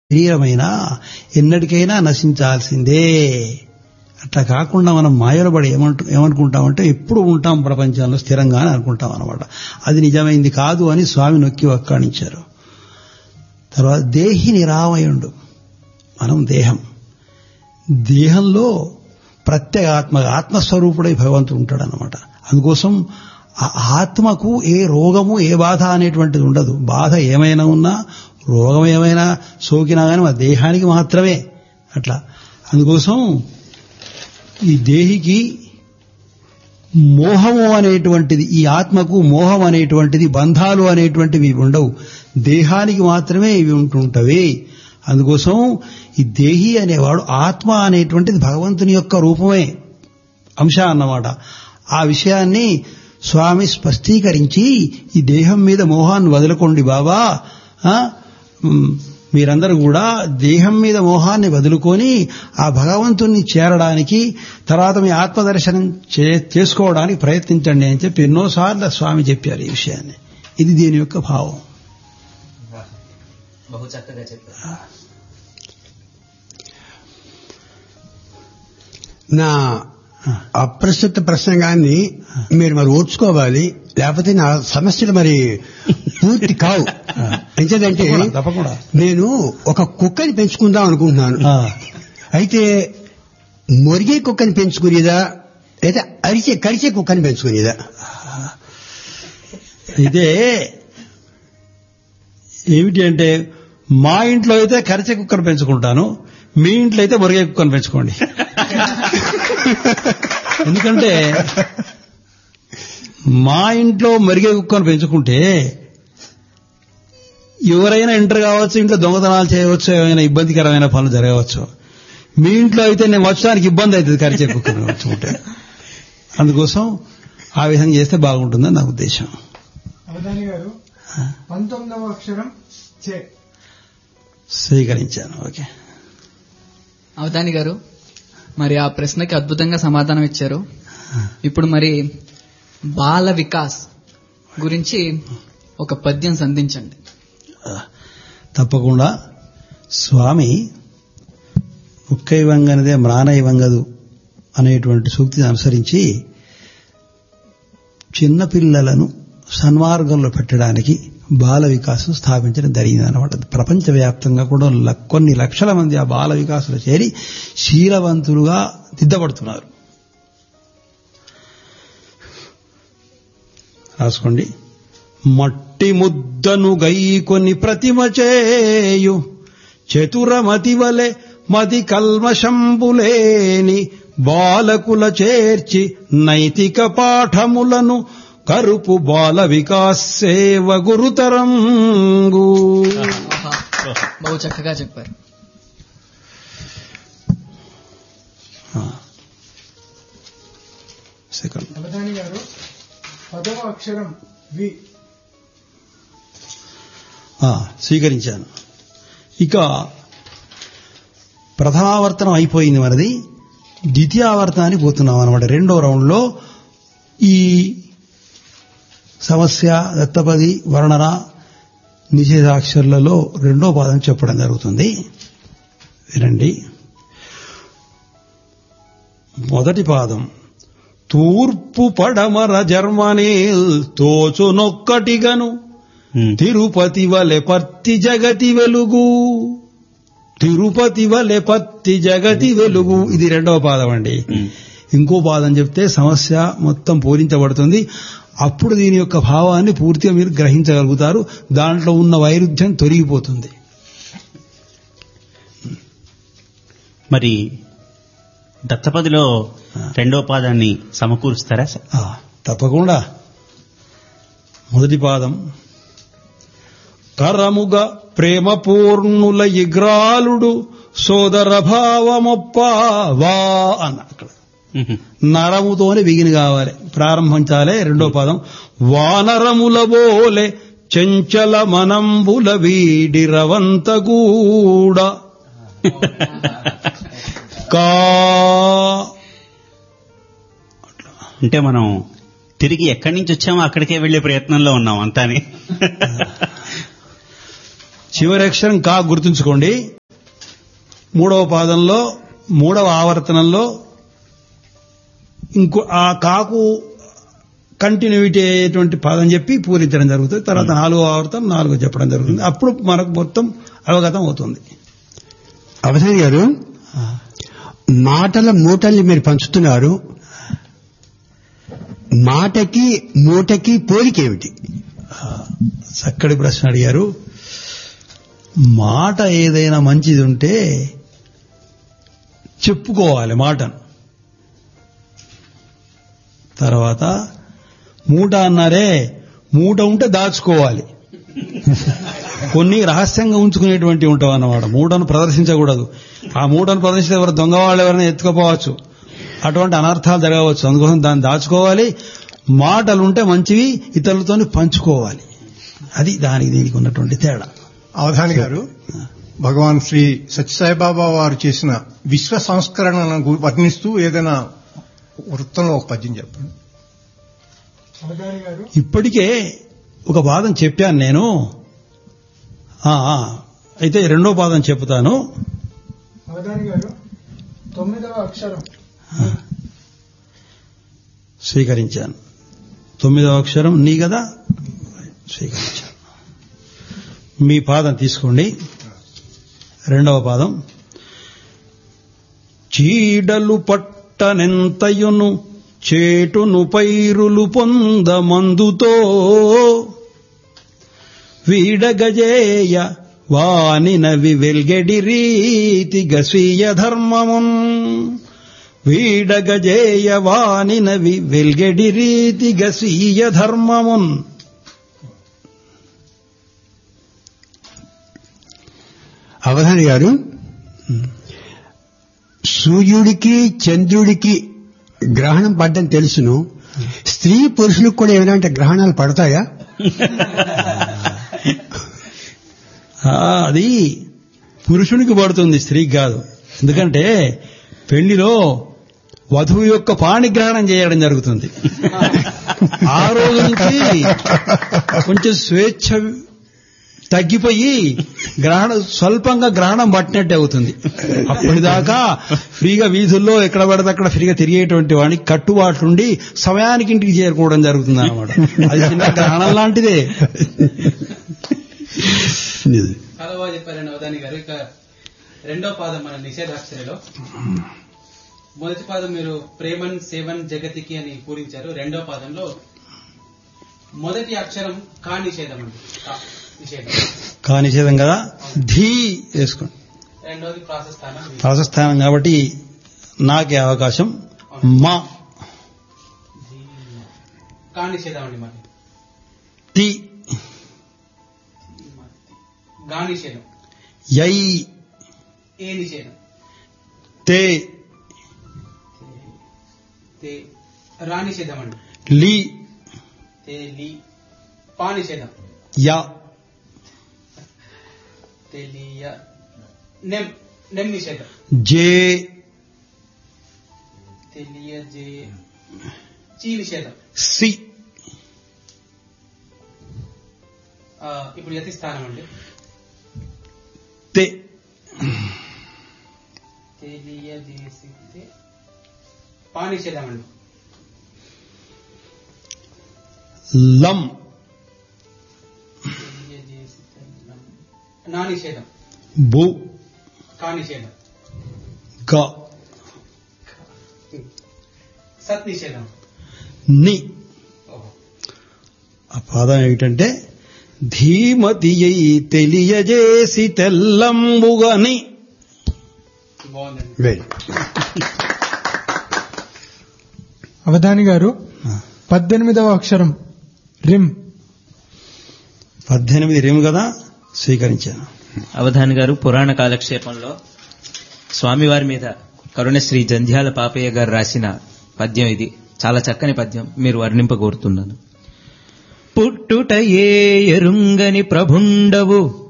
శరీరమైనా ఎన్నటికైనా నశించాల్సిందే అట్లా కాకుండా మనం మాయలో పడి ఏమంటు ఏమనుకుంటామంటే ఎప్పుడు ఉంటాం ప్రపంచంలో స్థిరంగానే అనుకుంటాం అనమాట అది నిజమైంది కాదు అని స్వామి నొక్కి వక్కాణించారు తర్వాత దేహి నిరామయుండు మనం దేహం దేహంలో ప్రత్యేక ఆత్మ ఆత్మస్వరూపుడై భగవంతుడు ఉంటాడు అనమాట అందుకోసం ఆ ఆత్మకు ఏ రోగము ఏ బాధ అనేటువంటిది ఉండదు బాధ ఏమైనా ఉన్నా రోగం ఏమైనా సోకినా కానీ మా దేహానికి మాత్రమే అట్లా అందుకోసం ఈ దేహికి మోహము అనేటువంటిది ఈ ఆత్మకు మోహం అనేటువంటిది బంధాలు అనేటువంటివి ఉండవు దేహానికి మాత్రమే ఇవి ఉంటుంటవి అందుకోసం ఈ దేహి అనేవాడు ఆత్మ అనేటువంటిది భగవంతుని యొక్క రూపమే అంశ అన్నమాట ఆ విషయాన్ని స్వామి స్పష్టీకరించి ఈ దేహం మీద మోహాన్ని వదులుకోండి బాబా మీరందరూ కూడా దేహం మీద మోహాన్ని వదులుకొని ఆ భగవంతుణ్ణి చేరడానికి తర్వాత మీ ఆత్మదర్శనం చేసుకోవడానికి ప్రయత్నించండి అని చెప్పి ఎన్నోసార్లు స్వామి చెప్పారు ఈ విషయాన్ని ఇది దీని యొక్క భావం బహు చక్కగా చెప్పారు నా అప్రస్తుత ప్రసంగాన్ని మీరు మరి ఓర్చుకోవాలి లేకపోతే నా సమస్యలు మరి పూర్తి కావు ఎంచేదంటే తప్పకుండా నేను ఒక కుక్కని పెంచుకుందాం అనుకుంటున్నాను అయితే మొరిగే కుక్కని పెంచుకునేదా లేదా అరిచే కరిచే కుక్కని పెంచుకునేదా ఇదే ఏమిటి అంటే మా ఇంట్లో అయితే కరిచే కుక్కను పెంచుకుంటాను మీ ఇంట్లో అయితే మొరిగే కుక్కను పెంచుకోండి ఎందుకంటే మా ఇంట్లో మరిగే కుక్కను పెంచుకుంటే ఎవరైనా ఎంటర్ కావచ్చు ఇంట్లో దొంగతనాలు చేయవచ్చు ఏమైనా ఇబ్బందికరమైన పనులు జరగవచ్చు మీ ఇంట్లో అయితే నేను వచ్చడానికి ఇబ్బంది అవుతుంది కరిచే కుక్కను పెంచుకుంటే అందుకోసం ఆ విధంగా చేస్తే బాగుంటుందని నా ఉద్దేశం అవధాని గారు పంతొమ్మిదవ అక్షరం చే స్వీకరించాను ఓకే అవధాని గారు మరి ఆ ప్రశ్నకి అద్భుతంగా సమాధానం ఇచ్చారు ఇప్పుడు మరి బాల వికాస్ గురించి ఒక పద్యం సంధించండి తప్పకుండా స్వామి ముక్కై వంగనిదే మ్రానై వంగదు అనేటువంటి సూక్తిని అనుసరించి చిన్నపిల్లలను సన్మార్గంలో పెట్టడానికి బాల వికాసం స్థాపించడం జరిగింది అనమాట ప్రపంచవ్యాప్తంగా కూడా కొన్ని లక్షల మంది ఆ బాల వికాసులు చేరి శీలవంతులుగా దిద్దపడుతున్నారు రాసుకోండి మట్టి ముద్దను గైకొని ప్రతిమ చేయు చతురమతి వలె మది కల్మశంబులేని బాలకుల చేర్చి నైతిక పాఠములను కరుపు బాల వికాస్ సేవ గురుతరంగు బహు చక్కగా చెప్పారు సెకండ్ అవధాని గారు పదవ అక్షరం వి స్వీకరించాను ఇక ప్రథమావర్తనం అయిపోయింది మనది ద్వితీయావర్తనానికి పోతున్నాం అనమాట రెండో రౌండ్లో ఈ సమస్య దత్తపది వర్ణన నిషేధాక్షరులలో రెండో పాదం చెప్పడం జరుగుతుంది వినండి మొదటి పాదం తూర్పు పడమర జర్మనీల్ తోచునొక్కటిగను తిరుపతి వలె పత్తి జగతి వెలుగు తిరుపతి వలె పత్తి జగతి వెలుగు ఇది రెండవ పాదం అండి ఇంకో పాదం చెప్తే సమస్య మొత్తం పూరించబడుతుంది అప్పుడు దీని యొక్క భావాన్ని పూర్తిగా మీరు గ్రహించగలుగుతారు దాంట్లో ఉన్న వైరుధ్యం తొలగిపోతుంది మరి దత్తపదిలో రెండో పాదాన్ని సమకూరుస్తారా తప్పకుండా మొదటి పాదం కరముగా ప్రేమ పూర్ణుల ఇగ్రాలుడు సోదర భావమొప్ప వా అన్న అక్కడ నరముతోనే బిగిని కావాలి ప్రారంభించాలి రెండో పదం వానరముల బోలే చెంచల మనంబుల వీడిరవంతగూడ కా అంటే మనం తిరిగి ఎక్కడి నుంచి వచ్చామో అక్కడికే వెళ్లే ప్రయత్నంలో ఉన్నాం అంతాని చివరి అక్షరం కా గుర్తుంచుకోండి మూడవ పాదంలో మూడవ ఆవర్తనంలో ఇంకో ఆ కాకు కంటిన్యూటీ అయ్యేటువంటి పాదం చెప్పి పూరించడం జరుగుతుంది తర్వాత నాలుగో ఆవర్తనం నాలుగో చెప్పడం జరుగుతుంది అప్పుడు మనకు మొత్తం అవగతం అవుతుంది అవధాని గారు మాటల మూటల్ని మీరు పంచుతున్నారు మాటకి మూటకి పోలికేమిటి చక్కటి ప్రశ్న అడిగారు మాట ఏదైనా మంచిది ఉంటే చెప్పుకోవాలి మాటను తర్వాత మూట అన్నారే మూట ఉంటే దాచుకోవాలి కొన్ని రహస్యంగా ఉంచుకునేటువంటి ఉంటాం అన్నమాట మూటను ప్రదర్శించకూడదు ఆ మూటను ప్రదర్శిస్తే ఎవరు దొంగ వాళ్ళు ఎవరైనా ఎత్తుకోపోవచ్చు అటువంటి అనర్థాలు జరగవచ్చు అందుకోసం దాన్ని దాచుకోవాలి మాటలు ఉంటే మంచివి ఇతరులతో పంచుకోవాలి అది దానికి దీనికి ఉన్నటువంటి తేడా అవధాని గారు భగవాన్ శ్రీ సత్యసాయిబాబా వారు చేసిన విశ్వ సంస్కరణను గు- వర్ణిస్తూ ఏదైనా వృత్తంలో ఒక పద్యం చెప్పండి అవధాని గారు ఇప్పటికే ఒక పాదం చెప్పాను నేను ఆ, ఆ, అయితే రెండో పాదం చెప్తాను అవధాని గారు తొమ్మిదవ అక్షరం స్వీకరించాను తొమ్మిదవ అక్షరం నీ కదా స్వీకరించాను మీ పాదం తీసుకోండి రెండవ పాదం చీడలు పట్టనెంతయును చేటును పైరులు పొందమందుతో వీడగజేయ వానినవి వెల్గెడి రీతిగా స్వీయ ధర్మమున్ వీడగజేయ వానినవి వెల్గెడి రీతిగా స్వీయ ధర్మమున్ అవధాని గారు సూర్యుడికి చంద్రుడికి గ్రహణం పడ్డం తెలుసును స్త్రీ పురుషులకు కూడా ఏమైనా అంటే గ్రహణాలు పడతాయా ఆ, అది పురుషునికి పడుతుంది స్త్రీకి కాదు ఎందుకంటే పెళ్లిలో వధువు యొక్క పాణిగ్రహణం చేయడం జరుగుతుంది ఆ రోజు నుంచి కొంచెం స్వేచ్ఛ తగ్గిపోయి గ్రహణం స్వల్పంగా గ్రహణం పట్టినట్టే అవుతుంది అప్పటిదాకా ఫ్రీగా వీధుల్లో ఎక్కడ పడితే అక్కడ ఫ్రీగా తిరిగేటువంటి వాడికి కట్టుబాట్లుండి సమయానికి ఇంటికి చేరుకోవడం జరుగుతుంది అనమాట అది చిన్న గ్రహణం లాంటిదే చాలా బాగా చెప్పారండి అవధాని గారు ఇక రెండో పాదం మన నిషేధాక్షరిలో మొదటి పాదం మీరు ప్రేమన్ సేవన్ జగతికి అని పూరించారు రెండో పాదంలో మొదటి అక్షరం కా నిషేధం అండి కా నిషేధం కా నిషేధం కదా ధీ వేసుకోండి రెండోది ప్రాసెస్ స్థానం ప్రాసస్థానం కాబట్టి నాకే అవకాశం మా కా నిషేధం అండి మరి తి గా నిషేధం యై ఏ నిషేధం తే తే రా నిషేధం అండి లి తే లి పా నిషేధం యా తెలియ నెమ్ నెమ్ నిషేధం జే తెలియజే చీ నిషేధం సి ఆ, ఇప్పుడు యతి స్థానం అండి తే తెలియజేసితే పా నిషేధం అండి లం తెలియజేసితే నా నిషేధం బు కా నిషేధం గ సత్ నిషేధం ని ఓహో ఆ పాదం ఏమిటంటే ధీమతి అయి తెలియజేసి తెల్లంబుగని బాగుందండి వెరీ అవధాని గారు పద్దెనిమిదవ అక్షరం రిమ్ పద్దెనిమిది రేము కదా స్వీకరించాను అవధాని గారు పురాణ కాలక్షేపంలో స్వామివారి మీద కరుణశ్రీ జంధ్యాల పాపయ్య గారు రాసిన పద్యం ఇది చాలా చక్కని పద్యం మీరు వర్ణింపగోరుతున్నాను పుట్టుట ఏ ఎరుంగని ప్రభుండవు